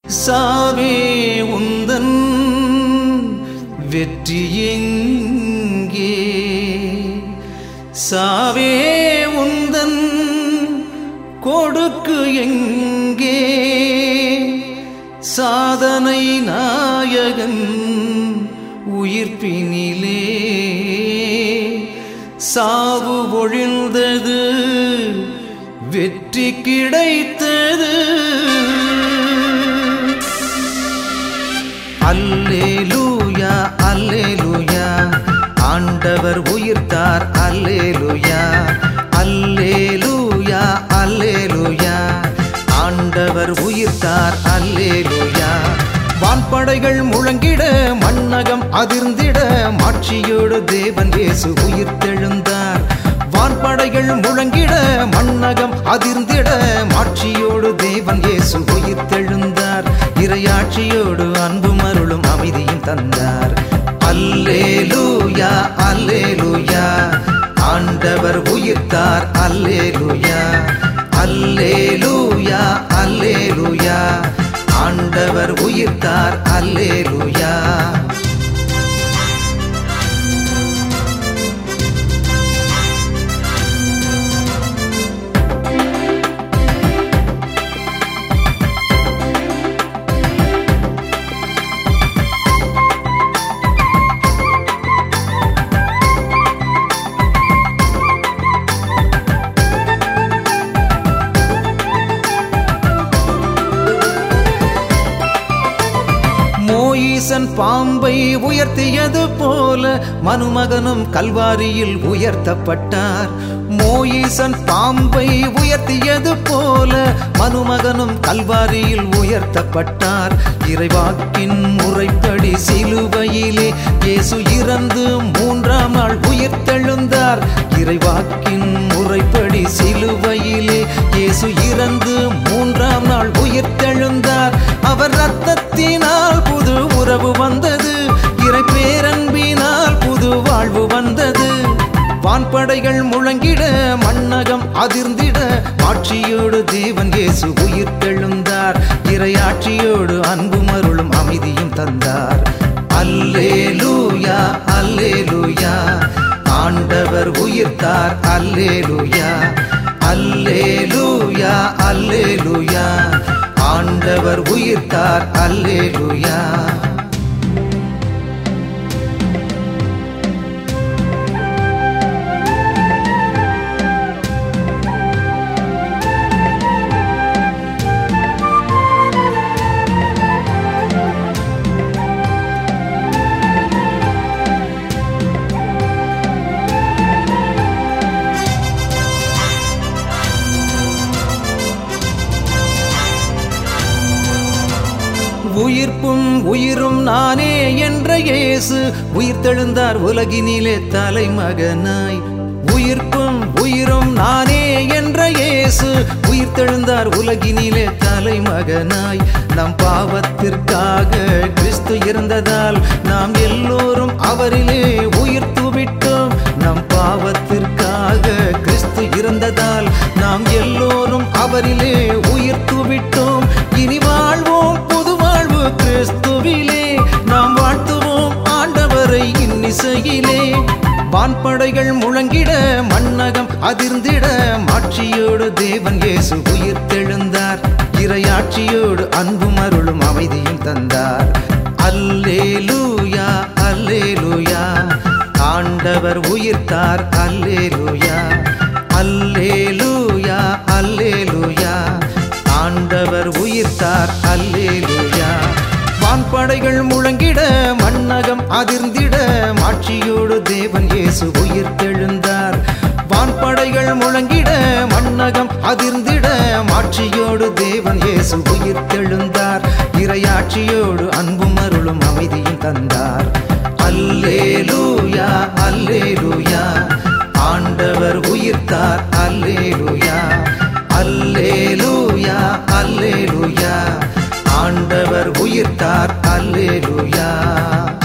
சாவே உந்தன் வெற்றி எங்கே சாவே உந்தன் கொடுக்கு எங்கே சாதனை நாயகன் உயிர்ப்பினிலே சாவு ஒழிந்தது வெற்றி கிடைத்தது அல்லேலூயா அல்லேலூயா ஆண்டவர் உயிர்த்தார் அல்லேலூயா அல்லேலூயா அல்லேலூயா ஆண்டவர் உயிர்த்தார் அல்லேலூயா வான்படைகள் முழங்கிட மண்ணகம் அதிர்ந்திட மாட்சியோடு தேவன் இயேசு உயிர்த்தெழுந்தார் வான்படைகள் முழங்கிட மண்ணகம் அதிர்ந்திட மாட்சியோடு தேவன் இயேசு உயிர்த்தெழுந்தார் இறையாட்சியோடு அன்பும் அருளும் அமைதியும் தந்தார் அல்லேலூயா அல்லேலூயா ஆண்டவர் உயிர்த்தார் அல்லேலூயா அல்லேலூயா அல்லேலூயா ஆண்டவர் உயிர்த்தார் அல்லேலூயா மோயிசன் பாம்பை உயர்த்தியது போல மனுமகனும் கல்வாரியில் உயர்த்தப்பட்டார் மோயிசன் பாம்பை உயர்த்தியது போல மனுமகனும் கல்வாரியில் உயர்த்தப்பட்டார் இறைவாக்கின் முறைப்படி சிலுவையிலே இயேசு இறந்து மூன்றாம் நாள் உயிர்த்தெழுந்தார் இறைவாக்கின் முறைப்படி சிலுவையிலே இயேசு இறந்து மூன்றாம் நாள் உயிர்த்தெழுந்தார் அவர் ரத்தத்தினால் புது உறவு வந்தது இறை பேரன்பினால் புது வாழ்வு வந்தது வான்படைகள் முழங்கிட மண்ணகம் அதிர்ந்திட ஆட்சியோடு தேவன் இயேசு உயிர்த்தெழுந்தார் இறையாட்சியோடு அன்பும் அருளும் அமைதியும் தந்தார் அல்லேலூயா அல்லேலூயா ஆண்டவர் உயிர்த்தார் அல்லேலூயா அல்லேலூயா அல்லேலூயா ஆண்டவர் உயிர்த்தார் அல்லேலூயா உயிர்ப்பும் உயிரும் நானே என்ற இயேசு உயிர்த்தெழுந்தார் உலகினிலே தலைமகனாய் உயிர்ப்பும் உயிரும் நானே என்ற இயேசு உயிர்த்தெழுந்தார் உலகினிலே தலைமகனாய் நம் பாவத்திற்காக கிறிஸ்து இறந்ததால் நாம் எல்லோரும் அவரிலே உயிர்த்து விட்டோம் நம் பாவத்திற்காக கிறிஸ்து இறந்ததால் நாம் எல்லோரும் அவரிலே உயிர்த்து விட்டோம் இனி வாழ்வோம் புது வாழ்வு கிறிஸ்துவிலே நாம் வாழ்த்துவோம் ஆண்டவரை இன்னிசையிலே வான்படைகள் முழங்கிட மண்ணகம் அதிர்ந்திட மாட்சியோடு தேவன் இயேசு உயிர்த்தெழுந்தார் இறையாட்சியோடு அன்பும் அருளும் அமைதியும் தந்தார் அல்லேலூயா அல்லேலூயா ஆண்டவர் உயிர்த்தார் அல்லேலூயா அல்லேலூயா அல்லேலூயா ஆண்டவர் உயிர்த்தார் அல்லேலூயா வான்படைகள் முழங்கிட மண்ணகம் அதிர்ந்திட மாட்சியோடு தேவன் இயேசு உயிர்த்தெழுந்தார் வான்படைகள் முழங்கிட மண்ணகம் அதிர்ந்திட மாட்சியோடு தேவன் இயேசு உயிர்த்தெழுந்தார் இறையாட்சியோடு அன்பும் அருளும் அமைதியும் தந்தார் அல்லேலூயா அல்லேலூயா ஆண்டவர் உயிர்த்தார் அல்லேலூயா அல்லேலூயா அல்லேலூயா ஆண்டவர் உயிர்த்தார் அல்லேலூயா